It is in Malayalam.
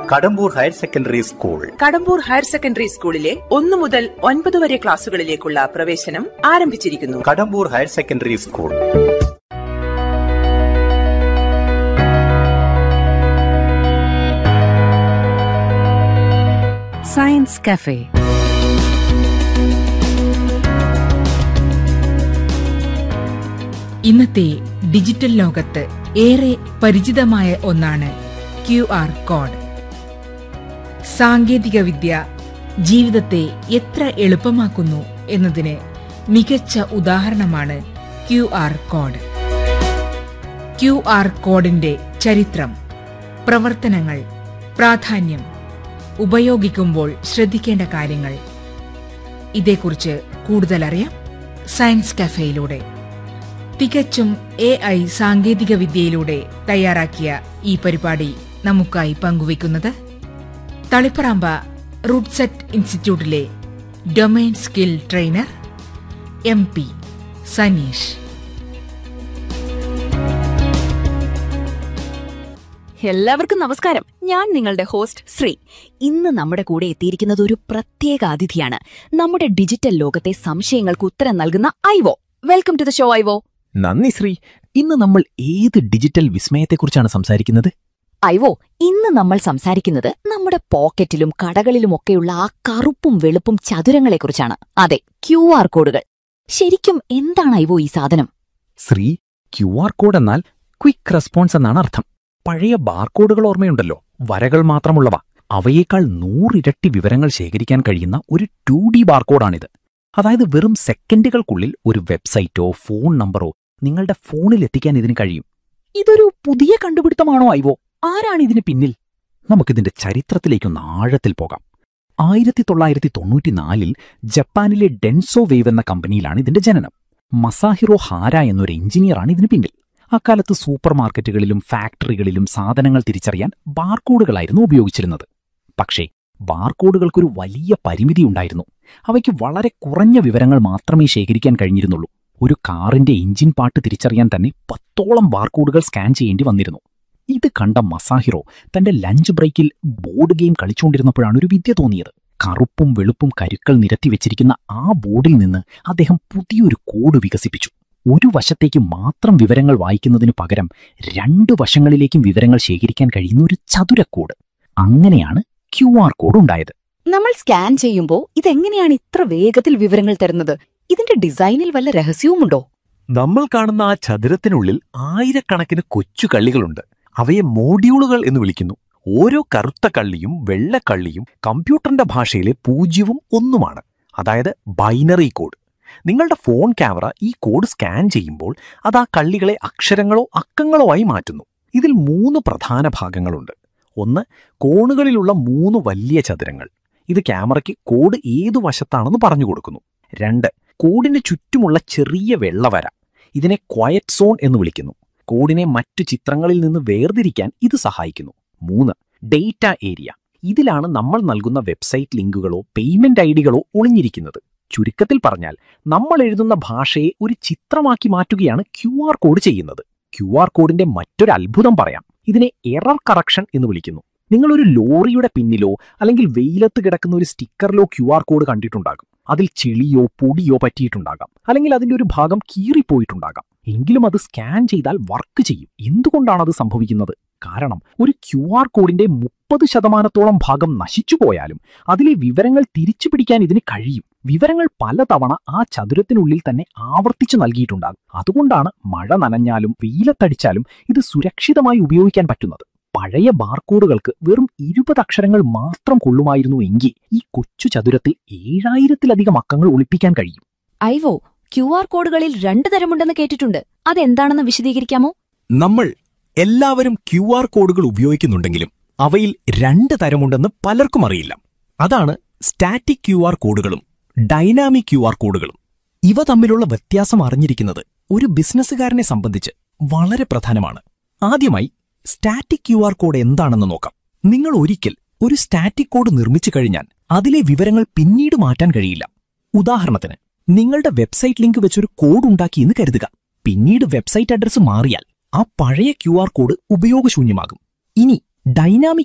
Kadambur higher secondary school Kadambur higher secondary സ്കൂളിലെ ഒന്നു മുതൽ ഒൻപത് വരെ ക്ലാസുകളിലേക്കുള്ള പ്രവേശനം ആരംഭിച്ചിരിക്കുന്നു Kadambur higher secondary school science cafe ഇന്നത്തെ ഡിജിറ്റൽ ലോകത്ത് ഏറെ പരിചിതമായ ഒന്നാണ് ക്യു ആർ കോഡ് സാങ്കേതികവിദ്യ ജീവിതത്തെ എത്ര എളുപ്പമാക്കുന്നു എന്നതിന് മികച്ച ഉദാഹരണമാണ് Q R code Q R കോഡിന്റെ ചരിത്രം പ്രവർത്തനങ്ങൾ പ്രാധാന്യം ഉപയോഗിക്കുമ്പോൾ ശ്രദ്ധിക്കേണ്ട കാര്യങ്ങൾ ഇതേക്കുറിച്ച് കൂടുതൽ അറിയാം സയൻസ് കഫേയിലൂടെ തികച്ചും എ ഐ സാങ്കേതിക വിദ്യയിലൂടെ തയ്യാറാക്കിയ ഈ പരിപാടി നമുക്കായി പങ്കുവയ്ക്കുന്നത് തളിപ്പറാമ്പ റൂട്ട്സെറ്റ് ഇൻസ്റ്റിറ്റ്യൂട്ടിലെ domain skill trainer M P Saneesh എല്ലാവർക്കും നമസ്കാരം ഞാൻ നിങ്ങളുടെ ഹോസ്റ്റ് ശ്രീ ഇന്ന് നമ്മുടെ കൂടെ എത്തിയിരിക്കുന്നത് ഒരു പ്രത്യേക അതിഥിയാണ് നമ്മുടെ ഡിജിറ്റൽ ലോകത്തെ സംശയങ്ങൾക്ക് ഉത്തരം നൽകുന്ന Ivo welcome to the show Ivo നന്ദി ശ്രീ ഇന്ന് നമ്മൾ ഏത് ഡിജിറ്റൽ വിസ്മയത്തെക്കുറിച്ചാണ് സംസാരിക്കുന്നത് ഐവോ ഇന്ന് നമ്മൾ സംസാരിക്കുന്നത് നമ്മുടെ പോക്കറ്റിലും കടകളിലുമൊക്കെയുള്ള ആ കറുപ്പും വെളുപ്പും ചതുരങ്ങളെക്കുറിച്ചാണ് അതെ ക്യു ആർ കോഡുകൾ ശരിക്കും എന്താണ് ഐവോ ഈ സാധനം ശ്രീ ക്യു ആർ കോഡ് എന്നാൽ ക്വിക്ക് റെസ്പോൺസ് എന്നാണ് അർത്ഥം പഴയ ബാർകോഡുകൾ ഓർമ്മയുണ്ടല്ലോ വരകൾ മാത്രമുള്ളവ അവയേക്കാൾ നൂറിരട്ടി വിവരങ്ങൾ ശേഖരിക്കാൻ കഴിയുന്ന ഒരു ടു ഡി ബാർകോഡാണിത് അതായത് വെറും സെക്കൻഡുകൾക്കുള്ളിൽ ഒരു വെബ്സൈറ്റോ ഫോൺ നമ്പറോ നിങ്ങളുടെ ഫോണിൽ എത്തിക്കാൻ ഇതിന് കഴിയും ഇതൊരു പുതിയ കണ്ടുപിടുത്തമാണോ ഐവോ ആരാണ് ഇതിന് പിന്നിൽ നമുക്കിതിന്റെ ചരിത്രത്തിലേക്കൊന്ന് ആഴത്തിൽ പോകാം ആയിരത്തി തൊള്ളായിരത്തി തൊണ്ണൂറ്റിനാലിൽ ജപ്പാനിലെ ഡെൻസോ വേവ് എന്ന കമ്പനിയിലാണ് ഇതിന്റെ ജനനം മസാഹിറോ ഹാര എന്നൊരു എഞ്ചിനീയറാണ് ഇതിന് പിന്നിൽ അക്കാലത്ത് സൂപ്പർ മാർക്കറ്റുകളിലും ഫാക്ടറികളിലും സാധനങ്ങൾ തിരിച്ചറിയാൻ ബാർകോഡുകളായിരുന്നു ഉപയോഗിച്ചിരുന്നത് പക്ഷേ ബാർകോഡുകൾക്കൊരു വലിയ പരിമിതി ഉണ്ടായിരുന്നു അവയ്ക്ക് വളരെ കുറഞ്ഞ വിവരങ്ങൾ മാത്രമേ ശേഖരിക്കാൻ കഴിഞ്ഞിരുന്നുള്ളൂ ഒരു കാറിന്റെ എഞ്ചിൻ പാട്ട് തിരിച്ചറിയാൻ തന്നെ പത്തോളം ബാർകോഡുകൾ സ്കാൻ ചെയ്യേണ്ടി വന്നിരുന്നു ഇത് കണ്ട മസാഹിറോ തന്റെ ലഞ്ച് ബ്രേക്കിൽ ബോർഡ് ഗെയിം കളിച്ചുകൊണ്ടിരുന്നപ്പോഴാണ് ഒരു വിദ്യ തോന്നിയത് കറുപ്പും വെളുപ്പും കരുക്കൾ നിരത്തി വെച്ചിരിക്കുന്ന ആ ബോർഡിൽ നിന്ന് അദ്ദേഹം പുതിയൊരു കോഡ് വികസിപ്പിച്ചു ഒരു വശത്തേക്ക് മാത്രം വിവരങ്ങൾ വായിക്കുന്നതിനു പകരം രണ്ട് വശങ്ങളിലേക്കും വിവരങ്ങൾ ശേഖരിക്കാൻ കഴിയുന്ന ഒരു ചതുരക്കോഡ് അങ്ങനെയാണ് ക്യു ആർ കോഡ് ഉണ്ടായത് നമ്മൾ സ്കാൻ ചെയ്യുമ്പോൾ ഇതെങ്ങനെയാണ് ഇത്ര വേഗത്തിൽ വിവരങ്ങൾ തരുന്നത് ഇതിന്റെ ഡിസൈനിൽ വല്ല രഹസ്യവുമുണ്ടോ നമ്മൾ കാണുന്ന ആ ചതുരത്തിനുള്ളിൽ ആയിരക്കണക്കിന് കൊച്ചു കള്ളികളുണ്ട് അവയെ മോഡ്യൂളുകൾ എന്ന് വിളിക്കുന്നു ഓരോ കറുത്ത കള്ളിയും വെള്ള കള്ളിയും കമ്പ്യൂട്ടറിന്റെ ഭാഷയിലെ പൂജ്യവും ഒന്നുമാണ് അതായത് ബൈനറി കോഡ് നിങ്ങളുടെ ഫോൺ ക്യാമറ ഈ കോഡ് സ്കാൻ ചെയ്യുമ്പോൾ അത് ആ കള്ളികളെ അക്ഷരങ്ങളോ അക്കങ്ങളോ ആയി മാറ്റുന്നു ഇതിൽ മൂന്ന് പ്രധാന ഭാഗങ്ങളുണ്ട് ഒന്ന് കോണുകളിലുള്ള മൂന്ന് വലിയ ചതുരങ്ങൾ ഇത് ക്യാമറയ്ക്ക് കോഡ് ഏതു വശത്താണെന്ന് പറഞ്ഞു കൊടുക്കുന്നു രണ്ട് കോഡിന് ചുറ്റുമുള്ള ചെറിയ വെള്ളവര ഇതിനെ ക്വയറ്റ് സോൺ എന്ന് വിളിക്കുന്നു കോഡിനെ മറ്റു ചിത്രങ്ങളിൽ നിന്ന് വേർതിരിക്കാൻ ഇത് സഹായിക്കുന്നു മൂന്ന് ഡേറ്റ ഏരിയ ഇതിലാണ് നമ്മൾ നൽകുന്ന വെബ്സൈറ്റ് ലിങ്കുകളോ പേയ്മെന്റ് ഐഡികളോ ഒളിഞ്ഞിരിക്കുന്നത് ചുരുക്കത്തിൽ പറഞ്ഞാൽ നമ്മൾ എഴുതുന്ന ഭാഷയെ ഒരു ചിത്രമാക്കി മാറ്റുകയാണ് ക്യു ആർ കോഡ് ചെയ്യുന്നത് ക്യു ആർ കോഡിന്റെ മറ്റൊരു അത്ഭുതം പറയാം ഇതിനെ എറർ കറക്ഷൻ എന്ന് വിളിക്കുന്നു നിങ്ങൾ ഒരു ലോറിയുടെ പിന്നിലോ അല്ലെങ്കിൽ വെയിലത്ത് കിടക്കുന്ന ഒരു സ്റ്റിക്കറിലോ ക്യു ആർ കോഡ് കണ്ടിട്ടുണ്ടാകും അതിൽ ചെളിയോ പൊടിയോ പറ്റിയിട്ടുണ്ടാകാം അല്ലെങ്കിൽ അതിന്റെ ഒരു ഭാഗം കീറിപ്പോയിട്ടുണ്ടാകാം എങ്കിലും അത് സ്കാൻ ചെയ്താൽ വർക്ക് ചെയ്യും എന്തുകൊണ്ടാണ് അത് സംഭവിക്കുന്നത് കാരണം ഒരു ക്യു ആർ കോഡിന്റെ മുപ്പത് ശതമാനത്തോളം ഭാഗം നശിച്ചു പോയാലും അതിലെ വിവരങ്ങൾ തിരിച്ചു പിടിക്കാൻ ഇതിന് കഴിയും വിവരങ്ങൾ പലതവണ ആ ചതുരത്തിനുള്ളിൽ തന്നെ ആവർത്തിച്ചു നൽകിയിട്ടുണ്ടാകും അതുകൊണ്ടാണ് മഴ നനഞ്ഞാലും വെയിലത്തടിച്ചാലും ഇത് സുരക്ഷിതമായി ഉപയോഗിക്കാൻ പറ്റുന്നത് പഴയ ബാർകോഡുകൾക്ക് വെറും ഇരുപത് അക്ഷരങ്ങൾ മാത്രം കൊള്ളുമായിരുന്നു എങ്കിൽ ഈ കൊച്ചു ചതുരത്തിൽ ഏഴായിരത്തിലധികം അക്കങ്ങൾ ഒളിപ്പിക്കാൻ കഴിയും ഐവോ ക്യു ആർ കോഡുകളിൽ രണ്ടു തരമുണ്ടെന്ന് കേട്ടിട്ടുണ്ട് അതെന്താണെന്ന് വിശദീകരിക്കാമോ നമ്മൾ എല്ലാവരും ക്യു ആർ കോഡുകൾ ഉപയോഗിക്കുന്നുണ്ടെങ്കിലും അവയിൽ രണ്ട് തരമുണ്ടെന്ന് പലർക്കും അറിയില്ല അതാണ് സ്റ്റാറ്റിക് ക്യു ആർ കോഡുകളും ഡൈനാമിക് ക്യു ആർ കോഡുകളും ഇവ തമ്മിലുള്ള വ്യത്യാസം അറിഞ്ഞിരിക്കുന്നത് ഒരു ബിസിനസ്സുകാരനെ സംബന്ധിച്ച് വളരെ പ്രധാനമാണ് ആദ്യമായി സ്റ്റാറ്റിക് ക്യു ആർ കോഡ് എന്താണെന്ന് നോക്കാം നിങ്ങൾ ഒരിക്കൽ ഒരു സ്റ്റാറ്റിക് കോഡ് നിർമ്മിച്ചു കഴിഞ്ഞാൽ അതിലെ വിവരങ്ങൾ പിന്നീട് മാറ്റാൻ കഴിയില്ല ഉദാഹരണത്തിന് നിങ്ങളുടെ വെബ്സൈറ്റ് ലിങ്ക് വെച്ചൊരു കോഡ് ഉണ്ടാക്കി എന്ന് കരുതുക പിന്നീട് വെബ്സൈറ്റ് അഡ്രസ്സ് മാറിയാൽ ആ പഴയ ക്യു ആർ കോഡ് ഉപയോഗശൂന്യമാകും ഇനി ഡൈനാമിക്